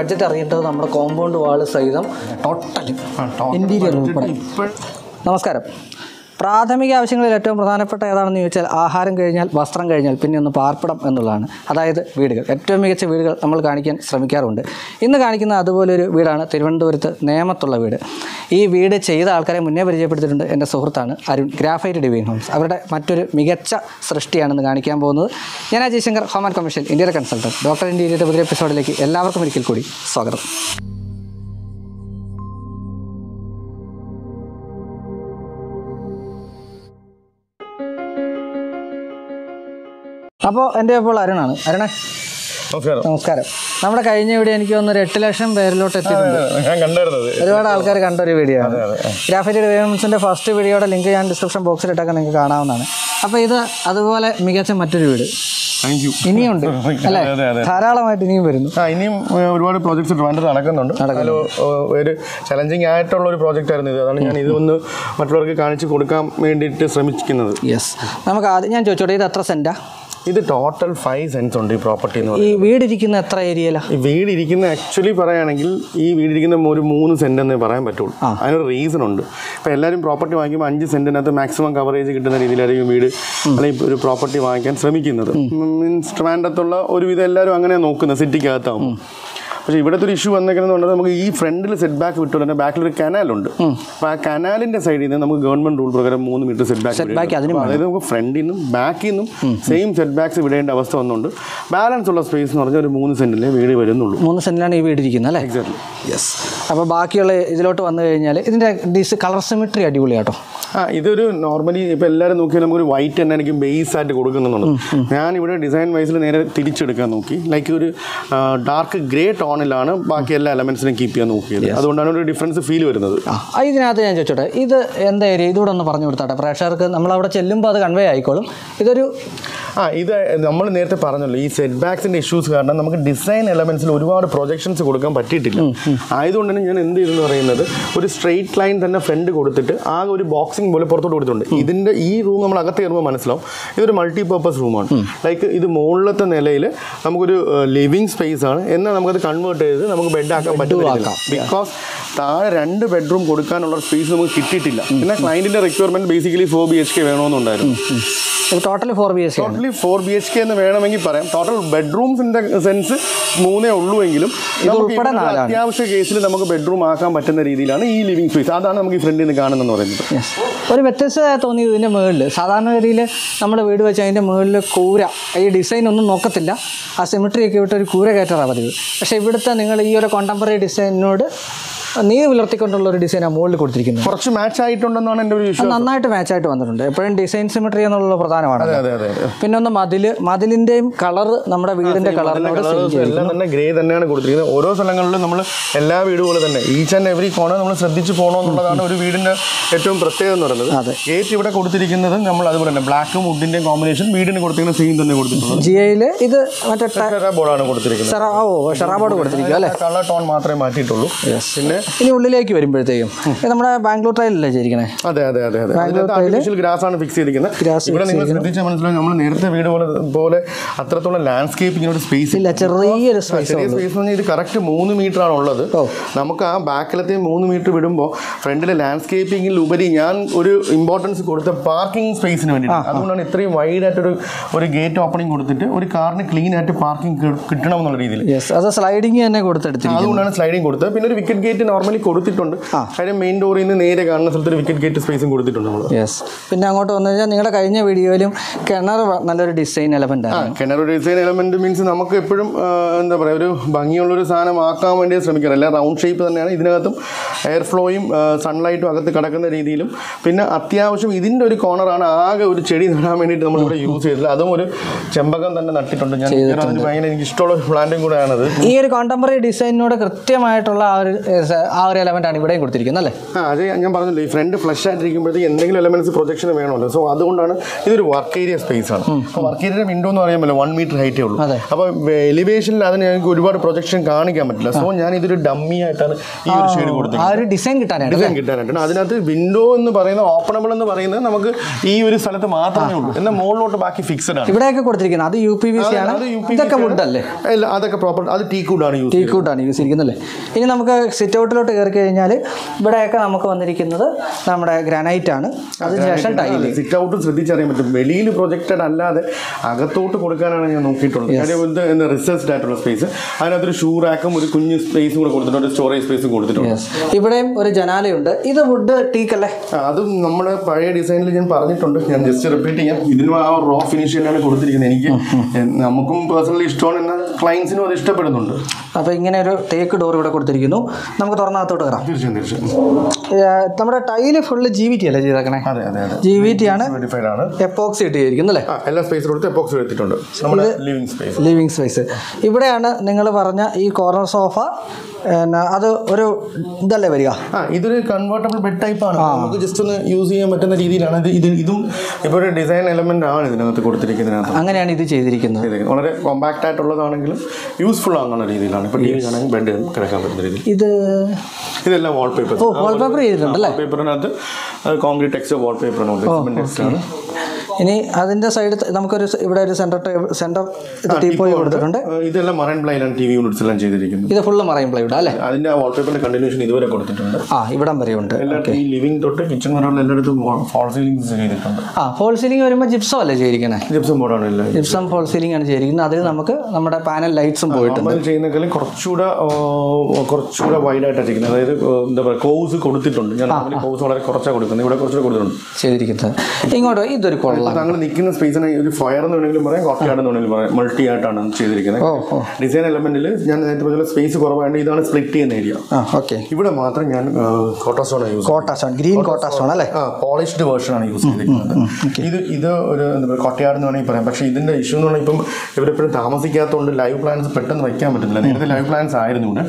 Budget അറിയേണ്ടത് നമ്മുടെ compound വാള് സഹിതം ടോട്ടൽ ഇൻറ്റീരിയർ ഉൾപ്പെടെ നമസ്കാരം പ്രാഥമിക ആവശ്യങ്ങളിൽ ഏറ്റവും പ്രധാനപ്പെട്ട ഏതാണെന്ന് ചോദിച്ചാൽ ആഹാരം കഴിഞ്ഞാൽ വസ്ത്രം കഴിഞ്ഞാൽ പിന്നെ ഒന്ന് പാർപ്പിടം എന്നുള്ളതാണ് അതായത് വീടുകൾ ഏറ്റവും മികച്ച വീടുകൾ നമ്മൾ കാണിക്കാൻ ശ്രമിക്കാറുണ്ട് ഇന്ന് കാണിക്കുന്ന അതുപോലൊരു വീടാണ് തിരുവനന്തപുരത്ത് നേമത്തുള്ള വീട് ഈ വീട് ചെയ്ത ആൾക്കാരെ മുന്നേ പരിചയപ്പെടുത്തിയിട്ടുണ്ട് എൻ്റെ സുഹൃത്താണ് അരുൺ ഗ്രാഫൈറ്റ് ഡിവൈൻ ഹോംസ് അവരുടെ മറ്റൊരു മികച്ച സൃഷ്ടിയാണെന്ന് കാണിക്കാൻ പോകുന്നത് ഞാൻ Ajay Shankar home and commission ഇന്ത്യയുടെ കൺസൾട്ടൻറ്റ് ഡോക്ടർ ഇന്ത്യയുടെ പുതിയ എപ്പിസോഡിലേക്ക് എല്ലാവർക്കും ഒരിക്കൽ കൂടി സ്വാഗതം അപ്പോൾ എൻ്റെ ഇപ്പോൾ അരുണാണ് അരുണേ നമസ്കാരം നമസ്കാരം നമ്മുടെ കഴിഞ്ഞ വീഡിയോ എനിക്ക് തോന്നുന്നു ഒരു എട്ട് ലക്ഷം പേരിലോട്ട് എത്തിയിട്ടുണ്ട് ഞാൻ കണ്ടായിരുന്നത് ഒരുപാട് ആൾക്കാർ കണ്ട ഒരു വീഡിയോ ആണ് ഗ്രാഫിറ്റി ഡെവലപ്മെൻറ്റ്സിൻ്റെ ഫസ്റ്റ് വീഡിയോയുടെ ലിങ്ക് ഞാൻ ഡിസ്ക്രിപ്ഷൻ ബോക്സിൽ ഇട്ടൊക്കെ നിങ്ങൾക്ക് കാണാവുന്നതാണ് അപ്പോൾ ഇത് അതുപോലെ മികച്ച മറ്റൊരു വീട് താങ്ക് യു ഇനിയുണ്ട് അല്ലേ അതെ, അതെ. ധാരാളമായിട്ട് ഇനിയും വരുന്നു ആ ഇനിയും ഏഹ്, ഒരുപാട് പ്രോജക്ട്സ് ട്രിവാൻഡ്രത്ത് നടക്കുന്നുണ്ട് അതിൽ ഒരു ചലഞ്ചിങ് ആയിട്ടുള്ള ഒരു പ്രോജക്റ്റ് ആയിരുന്നു ഇത് അതാണ് ഞാൻ ഇതൊന്ന് മറ്റുള്ളവർക്ക് കാണിച്ചു കൊടുക്കാൻ വേണ്ടിയിട്ട് ശ്രമിക്കുന്നത് യെസ് നമുക്ക് ആദ്യം ഞാൻ ചോദിച്ചോട്ടെ ഇത് എത്ര സെൻറ്റാ ഇത് ടോട്ടൽ ഫൈവ് സെൻസ് ഉണ്ട് ഈ പ്രോപ്പർട്ടി എന്ന് ഈ വീടിരിക്കുന്ന എത്ര ഏരിയയിലാണ് ഈ വീട് ഇരിക്കുന്ന ആക്ച്വലി പറയുകയാണെങ്കിൽ ഈ വീട് ഇരിക്കുന്ന ഒരു മൂന്ന് സെന്റ് എന്നേ പറയാൻ പറ്റുള്ളൂ അതിനൊരു റീസൺ ഉണ്ട് ഇപ്പം എല്ലാവരും പ്രോപ്പർട്ടി വാങ്ങിക്കുമ്പോൾ അഞ്ച് സെന്റിനകത്ത് മാക്സിമം കവറേജ് കിട്ടുന്ന രീതിയിലായിരിക്കും വീട് അല്ലെങ്കിൽ ഒരു പ്രോപ്പർട്ടി വാങ്ങിക്കാൻ ശ്രമിക്കുന്നത് മീൻസ് ട്രിവാൻഡ്രത്തുള്ള ഒരുവിധം എല്ലാവരും അങ്ങനെ നോക്കുന്നത് സിറ്റിക്കകത്താകുമ്പോൾ പക്ഷേ ഇവിടുത്തെ ഒരു ഇഷ്യൂ വന്നേക്കുന്നത് കൊണ്ട് നമുക്ക് ഈ ഫ്രണ്ടിൽ സെറ്റ് ബാക്ക് വിട്ടു തന്നെ ബാക്കിൽ ഒരു കനാലുണ്ട് അപ്പോൾ ആ കനാലിന്റെ സൈഡിൽ നിന്ന് നമുക്ക് ഗവൺമെന്റ് റൂൾ പ്രകാരം മൂന്ന് മീറ്റർ സെറ്റ് ബാക്ക് back അതിനും അതായത് നമുക്ക് ഫ്രണ്ടിൽ നിന്നും ബാക്കിൽ നിന്നും സെയിം സെറ്റ് ബാക്സ് വിടേണ്ട അവസ്ഥ വന്നുകൊണ്ട് ബാലൻസ് ഉള്ള സ്പേസ് എന്ന് പറഞ്ഞാൽ ഒരു മൂന്ന് സെന്റിലെ വീട് വരുന്നുള്ളൂ മൂന്ന് സെൻറ്റിലാണ് ഈ വീടിരിക്കുന്നത് അല്ലേ എക്സാക്ട്ലി യെസ് അപ്പോൾ ബാക്കിയുള്ള ഇതിലോട്ട് വന്നു കഴിഞ്ഞാൽ ഇതിൻ്റെ ഡിസ് കളർ സിമിട്രി അടിപൊളിയാട്ടോ ആ ഇതൊരു നോർമലി ഇപ്പോൾ എല്ലാവരും നോക്കിയാൽ നമുക്കൊരു വൈറ്റ് തന്നെ എനിക്ക് ബേസ് ആയിട്ട് കൊടുക്കുന്നുണ്ട് ഞാൻ ഇവിടെ ഡിസൈൻ വൈസിൽ നേരെ തിരിച്ചെടുക്കാൻ നോക്കി ലൈക്ക് ഒരു ഡാർക്ക് ഗ്രേ ടോണിലാണ് ബാക്കി എല്ലാ എലമെന്റ്സിനും കീപ്പ് ചെയ്യാൻ നോക്കിയത് അതുകൊണ്ടാണ് ഒരു ഡിഫറൻസ് ഫീൽ വരുന്നത് ആ ആ, ഇതിനകത്ത് ഞാൻ ചോദിച്ചോട്ടെ ഇത് എന്താ ഏരിയ ഇതുകൂടെ ഒന്ന് പറഞ്ഞു കൊടുത്താട്ടെ പ്രേക്ഷകർക്ക് നമ്മൾ അവിടെ ചെല്ലുമ്പോൾ അത് കൺവേ ആയിക്കോളും ഇതൊരു ആ ഇത് നമ്മൾ നേരത്തെ പറഞ്ഞല്ലോ ഈ സെറ്റ് ബാക്സിന്റെ ഇഷ്യൂസ് കാരണം നമുക്ക് ഡിസൈൻ എലമെന്റ്സിൽ ഒരുപാട് പ്രൊജക്ഷൻസ് കൊടുക്കാൻ പറ്റിയിട്ടില്ല ആയതുകൊണ്ട് തന്നെ ഞാൻ എന്ത് ചെയ്തെന്ന് പറയുന്നത് ഒരു സ്ട്രെയിറ്റ് ലൈൻ തന്നെ ഫ്രണ്ട് കൊടുത്തിട്ട് ആ ഒരു ബോക്സിംഗ് പോലെ പുറത്തോട്ട് കൊടുത്തിട്ടുണ്ട് ഇതിന്റെ ഈ റൂം നമ്മൾ അകത്ത് കയറുമ്പോൾ മനസ്സിലാവും ഇതൊരു മൾട്ടി പർപ്പസ് റൂമാണ് ലൈക്ക് ഇത് മുകളിലത്തെ നിലയിൽ നമുക്കൊരു ലിവിങ് സ്പേസ് ആണ് എന്നാൽ നമുക്കത് കൺവേർട്ട് ചെയ്ത് നമുക്ക് ബെഡ് ആക്കാൻ പറ്റും ബിക്കോസ് താഴെ രണ്ട് ബെഡ്റൂം കൊടുക്കാനുള്ള സ്പേസ് നമുക്ക് കിട്ടിയിട്ടില്ല പിന്നെ ക്ലയന്റിന്റെ requirement basically four B H K വേണമെന്നുണ്ടായിരുന്നു total four B S C ആണ് totally four B H K എന്ന് വേണമെങ്കിൽ പറയാം ടോട്ടൽ ബെഡ്റൂംസിന്റെ സെൻസ് മൂന്നേ ഉള്ളൂ എങ്കിലും നമുക്ക് ഉൾപ്പെടെ ഇവിടെ നാലാണ്. അത്യാവശ്യ കേസിൽ നമുക്ക് ബെഡ്റൂം ആക്കാൻ പറ്റുന്ന രീതിയിലാണ് ഈ ലിവിംഗ് സ്പേസ് അതാണ് നമുക്ക് ഈ ഫ്രണ്ടിൽ നിന്ന് കാണുന്നതെന്ന് പറയുന്നത് Yes. ഒരു വ്യത്യസ്തത തോന്നിയത് ഇതിൻ്റെ മുകളിൽ സാധാരണഗതിയിൽ നമ്മുടെ വീട് വെച്ച് അതിൻ്റെ മുകളിൽ കൂര ഈ ഡിസൈൻ ഒന്നും നോക്കത്തില്ല ആ സിമിട്രി ഒക്കെ വിട്ട് ഒരു കൂര കയറ്റാറാണ് പതിവ് പക്ഷേ ഇവിടുത്തെ നിങ്ങൾ ഈ ഒരു കോണ്ടംപററി ഡിസൈനിനോട് നീ പുലർത്തിക്കൊണ്ടുള്ള ഒരു ഡിസൈനാണ് മുകളിൽ കൊടുത്തിരിക്കുന്നത് കുറച്ച് മാച്ച് ആയിട്ടുണ്ടെന്നാണ് എൻ്റെ ഒരു അത് വിശ്വാസം നന്നായിട്ട് മാച്ചായിട്ട് വന്നിട്ടുണ്ട് എപ്പോഴും ഡിസൈൻ സിമിട്രി എന്നുള്ളത് പ്രധാനമാണ് അതെ അതെ അതെ പിന്നെ ഒന്ന് മതില് മതിലിൻ്റെയും കളർ നമ്മുടെ വീടിൻ്റെ കളറിനോട് സെയിം Colours എല്ലാം തന്നെ ഗ്രേ തന്നെയാണ് കൊടുത്തിരിക്കുന്നത് ഓരോ സ്ഥലങ്ങളിലും നമ്മൾ എല്ലാ വീടുകളും തന്നെ ഈച്ച് ആൻഡ് എവറി കോണർ നമ്മൾ ശ്രദ്ധിച്ച് പോകണമെന്നുള്ളതാണ് ഒരു വീടിന്റെ ഏറ്റവും പ്രത്യേകത എന്ന് പറയുന്നത് അതെ. ഗേറ്റ് ഇവിടെ കൊടുത്തിരിക്കുന്നത് നമ്മൾ അതുപോലെ തന്നെ ബ്ലാക്കും വുഡിന്റെയും കോമ്പിനേഷൻ വീടിന് കൊടുത്തിരിക്കുന്ന സെയിം തന്നെ കൊടുത്തിട്ടുള്ളത് ജി ഐയിൽ ഇത് മറ്റേ ട- ബോർഡാണ് കൊടുത്തിരിക്കുന്നത് ഷെറാ ഓ ഷെറാബോർഡ് കൊടുത്തിരിക്കും അല്ലേ കളർ ടോൺ മാത്രമേ മാറ്റിയിട്ടുള്ളൂ പിന്നെ ഇനി ഉള്ളിലേക്ക് വരുമ്പോഴത്തേക്കും ഇത് നമ്മുടെ ബാംഗ്ലൂർ ടൈലല്ലേ ചെയ്തിരിക്കണേ അതെ അതെ അതെ അതെ അതിനകത്ത് ആർട്ടിഫിഷ്യൽ ഗ്രാസ് ആണ് ഫിക്സ് ചെയ്തിരിക്കുന്നത് Grass ഇവിടെ നിങ്ങൾ ശ്രദ്ധിച്ചാൽ മനസ്സിലാവും നമ്മൾ നേരത്തെ വീട് പോലെ പോലെ അത്രത്തോളം ലാൻഡ്സ്കേപ്പിങ്ങിനോട് സ്പേസ് ഇല്ല ചെറിയൊരു സ്പേസ് ചെറിയ സ്പേസ് എന്ന് പറഞ്ഞാൽ ഇത് കറക്റ്റ് മൂന്ന് മീറ്റർ ആണ് ഉള്ളത് ഓ. നമുക്ക് ആ ബാക്കിലത്തെ മൂന്ന് മീറ്റർ വിടുമ്പോൾ ഫ്രണ്ടിലെ ലാൻഡ്സ്കേപ്പിംഗിൽ ഉപരി ഞാൻ ഒരു ഇമ്പോർട്ടൻസ് കൊടുത്ത പാർക്കിംഗ് സ്പേസിന് വേണ്ടിയിട്ട് അതുകൊണ്ടാണ് ഇത്രയും വൈഡ് ആയിട്ടൊരു ഒരു ഗേറ്റ് ഓപ്പണിംഗ് കൊടുത്തിട്ട് ഒരു കാറിന് ക്ലീൻ ആയിട്ട് പാർക്കിംഗ് കിട്ടണം എന്നുള്ള രീതിയിൽ യെസ് അത് സ്ലൈഡിങ് തന്നെ കൊടുത്തെടുത്തിരിക്കും അതുകൊണ്ടാണ് സ്ലൈഡിങ് കൊടുത്തത് പിന്നെ ഒരു വിക്കറ്റ് ഗേറ്റ് നോർമലി കൊടുത്തിട്ടുണ്ട് കാര്യം മെയിൻ ഡോറിൽ നിന്ന് നേരെ കാണുന്ന സ്ഥലത്ത് ഒരു വിക്കറ്റ് ഗേറ്റ് സ്പേസും കൊടുത്തിട്ടുണ്ട് നമ്മൾ യെസ് പിന്നെ അങ്ങോട്ട് വന്നു കഴിഞ്ഞാൽ നിങ്ങളുടെ കഴിഞ്ഞ വീഡിയോയിലും കിണർ വ- നല്ലൊരു ഡിസൈൻ എലമെൻ്റ് ആണ് കിണർ ഡിസൈൻ എലമെന്റ് മീൻസ് നമുക്ക് എപ്പോഴും ആ, എന്താ പറയുക ഒരു ഭംഗിയുള്ളൊരു സാധനം ആക്കാൻ വേണ്ടി ശ്രമിക്കാറ് എല്ലാം റൗണ്ട് ഷേപ്പ് തന്നെയാണ് ഇതിനകത്തും എയർ ഫ്ലോയും സൺലൈറ്റും അകത്ത് കിടക്കുന്ന രീതിയിലും പിന്നെ അത്യാവശ്യം ഇതിൻ്റെ ഒരു കോർണറാണ് ആകെ ഒരു ചെടി നടാൻ വേണ്ടിയിട്ട് നമ്മൾ ഇവിടെ യൂസ് ചെയ്തത് അതും ഒരു ചെമ്പകം തന്നെ നട്ടിട്ടുണ്ട് ഞാൻ അതിന് ഭയങ്കര എനിക്ക് ഇഷ്ടമുള്ള പ്ലാന്റും കൂടെയാണത് ഈ ഒരു കോണ്ടംപററി ഡിസൈനിനോട് കൃത്യമായിട്ടുള്ള ആ ഒരു ആ ഒരു എലമെൻ്റ് ആണ് ഇവിടെയും കൊടുത്തിരിക്കുന്നത് അല്ലേ ആ അത് ഞാൻ പറഞ്ഞല്ലോ ഈ ഫ്രണ്ട് ഫ്ലഷ് ആയിട്ടിരിക്കുമ്പോഴത്തേക്ക് എന്തെങ്കിലും എലമെന്റ്സ് പ്രൊജക്ഷൻ വേണമല്ലോ സോ അതുകൊണ്ടാണ് ഇതൊരു വർക്ക് ഏരിയ സ്പേസ് ആണ് അപ്പോൾ വർക്ക് ഏരിയയുടെ വിൻഡോ എന്ന് പറയുമ്പോൾ വൺ മീറ്റർ ഹൈറ്റേ ഉള്ളൂ അതെ. അപ്പോൾ എലിവേഷനിൽ അതിന് ഞങ്ങൾക്ക് ഒരുപാട് പ്രൊജക്ഷൻ കാണിക്കാൻ പറ്റില്ല സോ ഞാൻ ഇതൊരു ഡമ്മി ആയിട്ടാണ് ഈ ഒരു ഷെയ്ഡ് കൊടുത്തത് ആ ഒരു ഡിസൈൻ കിട്ടാനാണ് ഡിസൈൻ കിട്ടാനായിട്ടാണ് അതിനകത്ത് വിൻഡോ എന്ന് പറയുന്നത് ഓപ്പണബിൾ എന്ന് പറയുന്നത് നമുക്ക് ഈ ഒരു സ്ഥലത്ത് മാത്രമേ ഉള്ളൂ എന്നാൽ മുകളിലോട്ട് ബാക്കി ഫിക്സഡ് ആണ് ഇവിടെയൊക്കെ കൊടുത്തിരിക്കുന്നത് അത് യു പി വി സി ആണ് അത് UPVC ഇതൊക്കെ ആണ്. വുഡ് അല്ലേ അല്ല അതൊക്കെ പ്രോപ്പർ അത് ടീ കൂടാണ് യൂസ് ടീക്കൂട്ടാണ് യൂസ് ചെയ്തിരിക്കുന്നത് അല്ലേ ഇനി നമുക്ക് സിറ്റ് ഔട്ടിലോട്ട് കയറി കഴിഞ്ഞാൽ ഇവിടെയൊക്കെ നമുക്ക് വന്നിരിക്കുന്നത് നമ്മുടെ ഗ്രാനൈറ്റ് ആണ് അതിനുശേഷം ടൈല് സിറ്റ് ഔട്ട് ശ്രദ്ധിച്ചറിയാൻ പറ്റും വെളിയിൽ പ്രൊജക്റ്റഡ് അല്ലാതെ അകത്തോട്ട് കൊടുക്കാനാണ് ഞാൻ നോക്കിയിട്ടുള്ളത് കാര്യം ഇത് റിസർച്ച്ഡ് ആയിട്ടുള്ള സ്പേസ് അതിനകത്തൊരു ഷൂ റാക്കും ഒരു കുഞ്ഞ് സ്പേസും കൂടെ കൊടുത്തിട്ടുണ്ട് സ്റ്റോറേജ് സ്പേസും കൊടുത്തിട്ടുണ്ട് യെസ് ഇവിടെയും ഒരു ജനാലയുണ്ട് ഇത് വുഡ് ടീക്ക് അല്ലേ ആ, അതും നമ്മുടെ പഴയ ഡിസൈനിൽ ഞാൻ പറഞ്ഞിട്ടുണ്ട് ഞാൻ ജസ്റ്റ് റിപ്പീറ്റ് ചെയ്യാം ഇതിനും ആ റോ ഫിനിഷ് തന്നെയാണ് കൊടുത്തിരിക്കുന്നത് എനിക്ക് നമുക്കും പേഴ്സണലി ഇഷ്ടമാണ് എന്നാൽ ക്ലയൻസിനും അത് ഇഷ്ടപ്പെടുന്നുണ്ട് അപ്പോൾ ഇങ്ങനെ ഒരു തേക്ക് ഡോർ ഇവിടെ കൊടുത്തിരിക്കുന്നു നമുക്ക് തുറന്നകത്തോട്ട് കയറാം തീർച്ചയായും തീർച്ചയായും ഏർ നമ്മുടെ tile full G V T അല്ലേ ചെയ്തേക്കണേ അതെ അതെ അതെ ജി വി ടി ആണ് വെരിഫൈഡ് ആണ് എപ്പോക്സി ഇട്ട് ചെയ്തിരിക്കുന്നത് അല്ലേ ആ എല്ലാ സ്പേസിലും കൊടുത്ത് എപ്പോക്സ് എടുത്തിട്ടുണ്ട് നമ്മുടെ ലിവിങ് സ്പേസ് ലിവിങ് സ്പേസ് ഇവിടെയാണ് നിങ്ങൾ പറഞ്ഞ ഈ കോർണർ സോഫ പിന്നെ അത് ഒരു ഇതല്ലേ വരിക ആ ഇതൊരു കൺവേർട്ടബിൾ ബെഡ് ടൈപ്പ് ആണ് നമുക്ക് ജസ്റ്റ് ഒന്ന് യൂസ് ചെയ്യാൻ പറ്റുന്ന രീതിയിലാണ് ഇത് ഇത് ഇതും ഇപ്പോൾ ഒരു ഡിസൈൻ എലമെന്റ് ആണ് ഇതിനകത്ത് കൊടുത്തിരിക്കുന്നതിനകത്ത് അങ്ങനെയാണ് ഇത് ചെയ്തിരിക്കുന്നത് ചെയ്തിരിക്കുന്നത്. വളരെ കോമ്പാക്റ്റ് ആയിട്ടുള്ളതാണെങ്കിലും യൂസ്ഫുൾ ആകുന്ന രീതിയിലാണ് ഇപ്പോൾ ടി വി ആണെങ്കിൽ ബെഡ് കിടക്കാൻ പറ്റുന്ന രീതിയിൽ ഇത് ഇതെല്ലാം വാൾപേപ്പർ ഓ വാൾപേപ്പർ ചെയ്തിട്ടുണ്ടല്ലേ പേപ്പറിനകത്ത് കോൺക്രീറ്റ് ടെക്സ്റ്റ് വാൾപേപ്പറാണ് ആണ് ഇനി അതിൻ്റെ സൈഡ് നമുക്കൊരു സ- ഇവിടെ ഒരു സെൻറ്റർ സെൻറ്റർ ടീപ്പോയി കൊടുത്തിട്ടുണ്ട് ഇതെല്ലാം മറൈൻ പ്ലൈലാണ് ടി വി യൂണിറ്റ്സ് എല്ലാം ചെയ്തിരിക്കുന്നത് ഇത് ഫുള്ള് മറയും പ്ലൈവുഡ് അല്ലേ അതിന്റെ ആ വാൾപേപ്പറിന്റെ കണ്ടിന്യൂഷൻ ഇതുവരെ കൊടുത്തിട്ടുണ്ട് ആ ഇവിടം വരെ ഉണ്ട് എല്ലായിടത്തും ഈ ലിവിംഗ് തൊട്ട് കിച്ചൺ വരെയുള്ള എല്ലായിടത്തും ഫോൾ സീലിംഗ്സ് ചെയ്തിട്ടുണ്ട് ആ ഫോൾ സീലിംഗ് വരുമ്പോൾ ജിപ്സം അല്ലേ ചെയ്തിരിക്കുന്നത് ജിപ്സം ബോർഡാണ് എല്ലാം ജിപ്സം ഫോൾ സീലിംഗ് ആണ് ചെയ്തിരിക്കുന്നത് അതിൽ നമുക്ക് നമ്മുടെ പാനൽ ലൈറ്റ്സും പോയിട്ടുണ്ട് നോർമൽ ചെയ്യുന്നതിലും കുറച്ചുകൂടെ ആ, കുറച്ചുകൂടെ വൈഡ് ആയിട്ടാണ് ചെയ്യുന്നത് അതായത് ആ, എന്താ പറയുക കോഴ്സ് കൊടുത്തിട്ടുണ്ട് ഞാൻ നോർമലി കോഴ്സ് വളരെ കുറച്ചാണ് കൊടുക്കുന്നത് ഇവിടെ കുറച്ചുകൂടെ കൊടുത്തിട്ടുണ്ട് ചെയ്തിരിക്കുന്നത് ഇങ്ങോട്ടോ ഇതൊരു കൊള്ളാം താങ്കൾ നിൽക്കുന്ന സ്പേസിനെ ഒരു ഫയർ എന്ന് വേണമെങ്കിലും പറയാം കോഫി ആണെന്ന് വേണമെങ്കിലും പറയാം മൾട്ടി ആയിട്ടാണ് ചെയ്തിരിക്കുന്നത് ഓ ഓ ഡിസൈൻ എലമെന്റിൽ ഞാൻ നേരത്തെ പറഞ്ഞ സ്പേസ് കുറവായതുകൊണ്ട് ഇതാണ് സ്പ്ലിറ്റ് ചെയ്യുന്ന ഏരിയ ആ ഓക്കെ ഇവിടെ മാത്രം ഞാൻ കോട്ടോസോൺ use Kota stone green Kota stone അല്ലേ ആ പോളിഷ്ഡ് വേർഷൻ ആണ് യൂസ് ചെയ്തിരിക്കുന്നത് ഇത് ഇത് ഒരു എന്താ പറയുക കൊട്ടയാട് എന്ന് വേണമെങ്കിൽ പറയാം പക്ഷേ ഇതിന്റെ ഇഷ്യൂ എന്ന് പറഞ്ഞാൽ ഇപ്പം ഇവരെപ്പോഴും താമസിക്കാത്തതുകൊണ്ട് ലൈവ് പ്ലാൻസ് പെട്ടെന്ന് വയ്ക്കാൻ പറ്റുന്നില്ല നേരത്തെ ലൈവ് പ്ലാൻസ് ആയിരുന്നു ഇവിടെ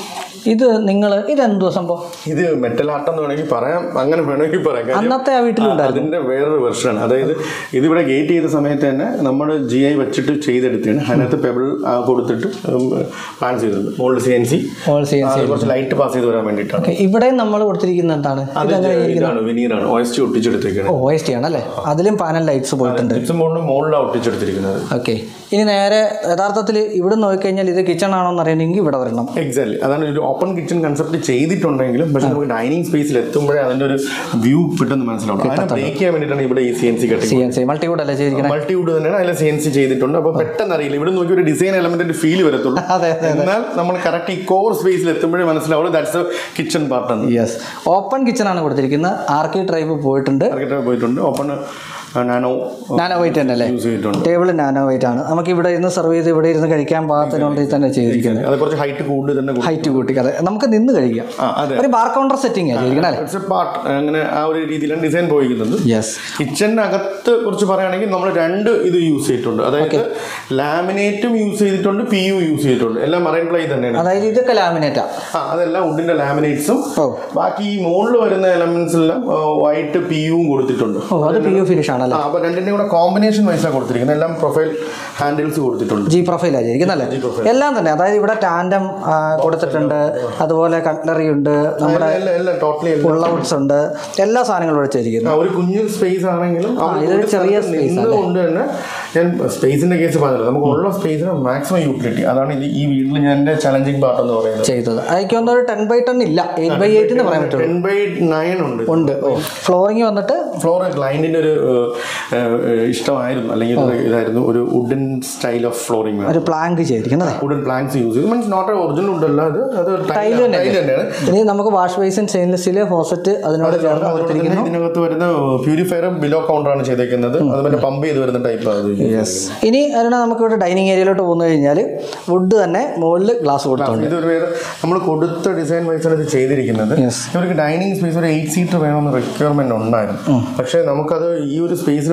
ഇത് നിങ്ങൾ ഇതെന്തോ സംഭവം ഇത് മെറ്റൽ ആർട്ട് എന്ന് വേണമെങ്കിൽ പറയാം അങ്ങനെ വേണമെങ്കിൽ പറയാം കാര്യം അന്നത്തെ ആ വീട്ടിലുണ്ടായിരുന്നു അതിന്റെ വേറൊരു വെർഷനാണ് അതായത് ഇതിവിടെ ഗേറ്റ് ചെയ്ത സമയത്ത് തന്നെ നമ്മൾ ജി ഐ വെച്ചിട്ട് ചെയ്തെടുത്താണ് അതിനകത്ത് പെബിൾ കൊടുത്തിട്ട് പ്ലാൻ ചെയ്തത് മുകളിൽ C N C all C N C കുറച്ച് ലൈറ്റ് പാസ് ചെയ്ത് വരാൻ വേണ്ടിയിട്ടാണ് ഇവിടെ നമ്മൾ കൊടുത്തിരിക്കുന്നത് എന്താണ് അത് ഇതാണ് വിനീറാണ് ഓയസ്റ്റ് ഒട്ടിച്ചെടുത്തേക്കാണ് ഓ എസ് ടി ആണല്ലേ അതിലും പാനൽ ലൈറ്റ്സ് പോയിട്ടുണ്ട് ജിപ്സം ബോർഡിന് മുകളിലാണ് ഒട്ടിച്ചെടുത്തിരിക്കുന്നത് ഓക്കെ ഇനി നേരെ യഥാർത്ഥത്തിൽ ഇവിടെ നോക്കിക്കഴിഞ്ഞാൽ ഇത് കിച്ചൺ ആണോ എന്ന് അറിയണമെങ്കിൽ ഇവിടെ വരണം എക്സാക്ട്ലി അതാണ് ഒരു ഓപ്പൺ കിച്ചൺ കൺസെപ്റ്റ് ചെയ്തിട്ടുണ്ടെങ്കിലും പക്ഷെ നമുക്ക് ഡൈനിങ് സ്പേസിൽ എത്തുമ്പോഴേ അതിന്റെ ഒരു വ്യൂ പെട്ടെന്ന് മനസ്സിലാവും അതിനെ ബ്രേക്ക് ചെയ്യാൻ വേണ്ടിയിട്ടാണ് ഇവിടെ ഈ C N C C cutting N C multiwood അല്ലേ ചെയ്തിരിക്കുന്നത് മൾട്ടിവുഡ് തന്നെയാണ് അതിൽ സി എൻ സി ചെയ്തിട്ടുണ്ട് അപ്പോൾ പെട്ടെന്ന് അറിയില്ല ഇവിടെ നോക്കി ഒരു ഡിസൈൻ എലമെന്റിന്റെ ഫീൽ വരത്തുള്ളൂ അതെ അതെ എന്നാൽ നമ്മൾ കറക്റ്റ് ഈ കോർ സ്പേസിൽ എത്തുമ്പോഴേ മനസ്സിലാവുള്ളൂ ദാറ്റ്സ് കിച്ചൺ പാർട്ടാണ് യെസ് ഓപ്പൺ കിച്ചൺ ആണ് കൊടുത്തിരിക്കുന്നത് ആർക്കി ഡ്രൈവ് പോയിട്ടുണ്ട് മാർക്കറ്റ് പോയിട്ടുണ്ട് ഓപ്പൺ നാനോ നാനോ വൈറ്റ് തന്നെ അല്ലേ യൂസ് ചെയ്തിട്ടുണ്ട് ടേബിൾ നാനോ വൈറ്റ് ആണ് നമുക്ക് ഇവിടെ ഇരുന്ന് സെർവ് ചെയ്ത് ഇവിടെ ഇരുന്ന് കഴിക്കാൻ പാകത്തിനുള്ള തന്നെ ചെയ്തിരിക്കുന്നത് അത് കുറച്ച് ഹൈറ്റ് കൂടുതൽ തന്നെ കൊടുക്കും. ഹൈറ്റ് കൂട്ടി അതെ നമുക്ക് നിന്ന് കഴിക്കാം ആ അതെ ഒരു ബാർ കൗണ്ടർ സെറ്റിംഗ് ആണ് ചെയ്തിരിക്കുന്നത് അല്ലേ ഇറ്റ്സ് എ പാർട്ട് അങ്ങനെ ആ ഒരു രീതിയിലാണ് ഡിസൈൻ പോയിരിക്കുന്നത് യെസ് കിച്ചണിനകത്ത് കുറിച്ച് പറയുകയാണെങ്കിൽ നമ്മൾ രണ്ട് ഇത് യൂസ് ചെയ്തിട്ടുണ്ട് അതായത് ലാമിനേറ്റും യൂസ് ചെയ്തിട്ടുണ്ട് പി യു യൂസ് ചെയ്തിട്ടുണ്ട് എല്ലാം മറൈൻ പ്ലൈ തന്നെയാണ് അതായത് ഇതൊക്കെ ലാമിനേറ്റാ ആ അതെല്ലാം വുഡിന്റെ ലാമിനേറ്റ്സും ഓ ബാക്കി ഈ മുകളിൽ വരുന്ന എലമെന്റ്സ് എല്ലാം വൈറ്റ് പി യുവും കൊടുത്തിട്ടുണ്ട് ഓ അത് പി യു ഫിനിഷ് ആ ആണല്ലേ അപ്പൊ രണ്ടിന്റെയും കൂടെ കോമ്പിനേഷൻ വൈസാണ് കൊടുത്തിരിക്കുന്നത് എല്ലാം പ്രൊഫൈൽ ഹാൻഡിൽസ് കൊടുത്തിട്ടുണ്ട് ജി പ്രൊഫൈലാണ് ചെയ്തിരിക്കുന്നത് അല്ലേ എല്ലാം തന്നെ അതായത് ഇവിടെ ടാൻഡം കൊടുത്തിട്ടുണ്ട് അതുപോലെ കട്ട്ലറി ഉണ്ട് നമ്മുടെ എല്ലാം എല്ലാം ടോട്ടലി എല്ലാം പുള്ളൗട്ട്സ് ഉണ്ട് എല്ലാ സാധനങ്ങളും ഇവിടെ ചെയ്തിരിക്കുന്നു ആ, ഒരു കുഞ്ഞു സ്പേസ് ആണെങ്കിലും നമ്മൾ ഇതൊരു ഒരു ചെറിയ സ്ഥലത്ത് space നിന്നുകൊണ്ട് തന്നെ ഞാൻ സ്പേസിന്റെ കേസ് പറഞ്ഞത് നമുക്ക് ഉള്ള സ്പേസിന് മാക്സിമം യൂട്ടിലിറ്റി അതാണ് ഇത് ഈ വീട്ടിൽ ഞാൻ എന്റെ ചലഞ്ചിങ് പാർട്ട് എന്ന് പറയുന്നത് ചെയ്തത് എനിക്ക് തോന്നുന്നു ഒരു ടെൻ ബൈ ടെൻ ഇല്ല എയ്റ്റ് ബൈ എയ്റ്റ് എന്ന് പറയാൻ പറ്റുള്ളൂ ടെൻ ബൈ നയൻ ഉണ്ട് ഉണ്ട് ഫ്ലോറിങ് വന്നിട്ട് ഫ്ലോർ ക്ലൈന്റിന്റെ ഒരു ഏഹ്, ഏഹ്, ഇഷ്ടമായിരുന്നു അല്ലെങ്കിൽ ഒരു ഇതായിരുന്നു ഒരു വുഡൻ സ്റ്റൈൽ ഓഫ് ഫ്ലോറിംഗ് വേണം ഒരു പ്ലാങ്ക് ചെയ്തിരിക്കുന്നത് വുഡൻ പ്ലാങ്സ് യൂസ് ചെയ്തു മീൻസ് നോട്ട് ഒറിജിനൽ വുഡ് അല്ല അത് അത് ടൈല് തന്നെ ടൈൽ തന്നെയാണ് ഇനി നമുക്ക് wash basin stainless steel faucet അതിനോട് ചേർന്ന് അതുകൊണ്ട് തന്നെ ഇതിനകത്ത് വരുന്ന പ്യൂരിഫയറും ബിലോ കൗണ്ടറാണ് ചെയ്തേക്കുന്നത് അത് പിന്നെ പമ്പ് ചെയ്ത് വരുന്ന ടൈപ്പ് അത് യെസ് ഇനി അതിനാ നമുക്ക് ഇവിടെ ഡൈനിങ് ഏരിയയിലോട്ട് പോന്നു കഴിഞ്ഞാൽ വുഡ് തന്നെ മുകളിൽ ഗ്ലാസ് കൊടുത്തുണ്ട് ഇതൊരു വേറെ നമ്മൾ കൊടുത്ത ഡിസൈൻ വൈസാണ് ഇത് ചെയ്തിരിക്കുന്നത് Yes. ഇവർക്ക് ഡൈനിങ് സ്പേസ് ഒരു എയ്റ്റ് സീറ്റർ വേണമെന്ന് റിക്വയർമെന്റ് ഉണ്ടായിരുന്നു പക്ഷേ നമുക്കത് ഈ ഒരു സ്പേസിൽ